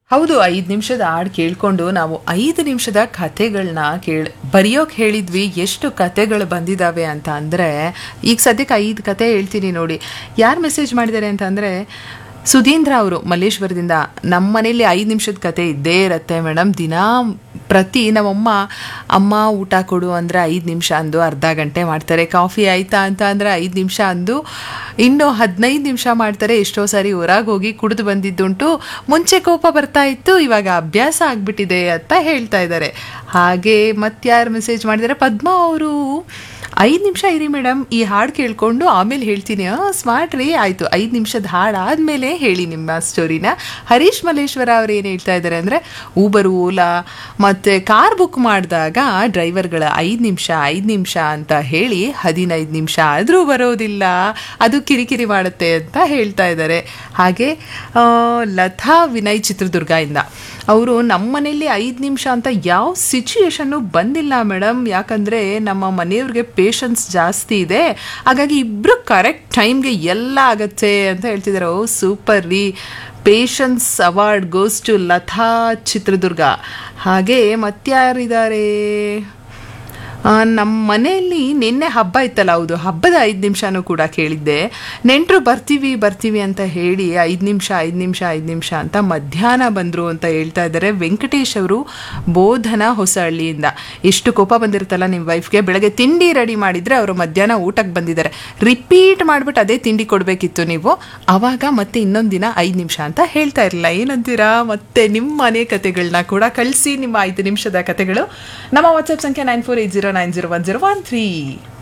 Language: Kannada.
ಹೌದು ಐದು ನಿಮಿಷದ ಹಾಡು ಕೇಳ್ಕೊಂಡು ನಾವು ಐದು ನಿಮಿಷದ ಕಥೆಗಳನ್ನ ಕೇಳ್ ಬರೆಯೋಕೆ ಹೇಳಿದ್ವಿ ಎಷ್ಟು ಕಥೆಗಳು ಬಂದಿದ್ದಾವೆ ಅಂತ ಅಂದರೆ ಈಗ ಸದ್ಯಕ್ಕೆ ಐದು ಕತೆ ಹೇಳ್ತೀನಿ ನೋಡಿ ಯಾರು ಮೆಸೇಜ್ ಮಾಡಿದ್ದಾರೆ ಅಂತ ಅಂದರೆ ಸುಧೀಂದ್ರ ಅವರು ಮಲ್ಲೇಶ್ವರದಿಂದ ನಮ್ಮ ಮನೇಲಿ ಐದು ನಿಮಿಷದ ಕತೆ ಇದ್ದೇ ಇರತ್ತೆ ಮೇಡಮ್ ದಿನಾ ಪ್ರತಿ ನಮ್ಮಮ್ಮ ಅಮ್ಮ ಊಟ ಕೊಡು ಅಂದರೆ ಐದು ನಿಮಿಷ ಅಂದು ಅರ್ಧ ಗಂಟೆ ಮಾಡ್ತಾರೆ ಕಾಫಿ ಆಯ್ತಾ ಅಂತ ಅಂದರೆ ಐದು ನಿಮಿಷ ಅಂದು ಇನ್ನು ಹದಿನೈದು ನಿಮಿಷ ಮಾಡ್ತಾರೆ ಎಷ್ಟೋ ಸಾರಿ ಹೊರಗೆ ಹೋಗಿ ಕುಡಿದು ಬಂದಿದ್ದುಂಟು ಮುಂಚೆ ಕೋಪ ಬರ್ತಾ ಇತ್ತು ಇವಾಗ ಅಭ್ಯಾಸ ಆಗ್ಬಿಟ್ಟಿದೆ ಅಂತ ಹೇಳ್ತಾ ಇದ್ದಾರೆ ಹಾಗೆ ಮತ್ತಾರು ಮೆಸೇಜ್ ಮಾಡಿದ್ದಾರೆ ಪದ್ಮ ಅವರು ಐದು ನಿಮಿಷ ಇರಿ ಮೇಡಮ್ ಈ ಹಾಡು ಕೇಳ್ಕೊಂಡು ಆಮೇಲೆ ಹೇಳ್ತೀನಿ ಸ್ಮಾರ್ಟ್ ರೀ ಆಯಿತು ಐದು ನಿಮಿಷದ ಹಾಡು ಆದಮೇಲೆ ಹೇಳಿ ನಿಮ್ಮ ಸ್ಟೋರಿನ ಹರೀಶ್ ಮಲ್ಲೇಶ್ವರ ಅವ್ರು ಏನು ಹೇಳ್ತಾ ಇದ್ದಾರೆ ಅಂದರೆ ಊಬರ್ ಓಲಾ ಮತ್ತು ಕಾರ್ ಬುಕ್ ಮಾಡಿದಾಗ ಡ್ರೈವರ್ಗಳ ಐದು ನಿಮಿಷ ಐದು ನಿಮಿಷ ಅಂತ ಹೇಳಿ ಹದಿನೈದು ನಿಮಿಷ ಆದರೂ ಬರೋದಿಲ್ಲ ಅದು ಕಿರಿಕಿರಿ ಮಾಡುತ್ತೆ ಅಂತ ಹೇಳ್ತಾ ಇದ್ದಾರೆ ಹಾಗೆ ಆ, ಲತಾ ವಿನಯ್ ಚಿತ್ರದುರ್ಗ ಇಂದ ಅವರು ನಮ್ಮ ಮನೇಲಿ ಐದು ನಿಮಿಷ ಅಂತ ಯಾವ ಸಿಚುಯೇಷನ್ನು ಬಂದಿಲ್ಲ ಮೇಡಮ್ ಯಾಕಂದರೆ ನಮ್ಮ ಮನೆಯವ್ರಿಗೆ ಪೇಷನ್ಸ್ ಜಾಸ್ತಿ ಇದೆ ಹಾಗಾಗಿ ಇಬ್ಬರು ಕರೆಕ್ಟ್ ಟೈಮ್ಗೆ ಎಲ್ಲ ಆಗತ್ತೆ ಅಂತ ಹೇಳ್ತಿದ್ದಾರೆ ಓ ಸೂಪರ್ ರೀ patience award goes to Lata Chitradurga ಹಾಗೆ ಮತ್ಯಾರಿದ್ದಾರೆ ಆ, ನಮ್ಮ ಮನೆಯಲ್ಲಿ ನಿನ್ನೆ ಹಬ್ಬ ಇತ್ತಲ್ಲ ಹೌದು ಹಬ್ಬದ ಐದು ನಿಮಿಷನೂ ಕೂಡ ಕೇಳಿದ್ದೆ ನೆಂಟರು ಬರ್ತೀವಿ ಬರ್ತೀವಿ ಅಂತ ಹೇಳಿ ಐದು ನಿಮಿಷ ಐದು ನಿಮಿಷ ಐದು ನಿಮಿಷ ಅಂತ ಮಧ್ಯಾಹ್ನ ಬಂದರು ಅಂತ ಹೇಳ್ತಾ ಇದ್ದಾರೆ ವೆಂಕಟೇಶ್ ಅವರು ಬೋಧನ ಹೊಸಹಳ್ಳಿಯಿಂದ ಎಷ್ಟು ಕೋಪ ಬಂದಿರುತ್ತಲ್ಲ ನಿಮ್ಮ ವೈಫ್ಗೆ ಬೆಳಗ್ಗೆ ತಿಂಡಿ ರೆಡಿ ಮಾಡಿದರೆ ಅವರು ಮಧ್ಯಾಹ್ನ ಊಟಕ್ಕೆ ಬಂದಿದ್ದಾರೆ ರಿಪೀಟ್ ಮಾಡಿಬಿಟ್ಟು ಅದೇ ತಿಂಡಿ ಕೊಡಬೇಕಿತ್ತು ನೀವು ಆವಾಗ ಮತ್ತೆ ಇನ್ನೊಂದು ದಿನ ಐದು ನಿಮಿಷ ಅಂತ ಹೇಳ್ತಾ ಇರಲಿಲ್ಲ ಏನಂತೀರಾ ಮತ್ತೆ ನಿಮ್ಮ ಮನೆ ಕತೆಗಳನ್ನ ಕೂಡ ಕಳಿಸಿ ನಿಮ್ಮ ಐದು ನಿಮಿಷದ ಕತೆಗಳು ನಮ್ಮ ವಾಟ್ಸಪ್ ಸಂಖ್ಯೆ nine four eight zero nine zero one zero one three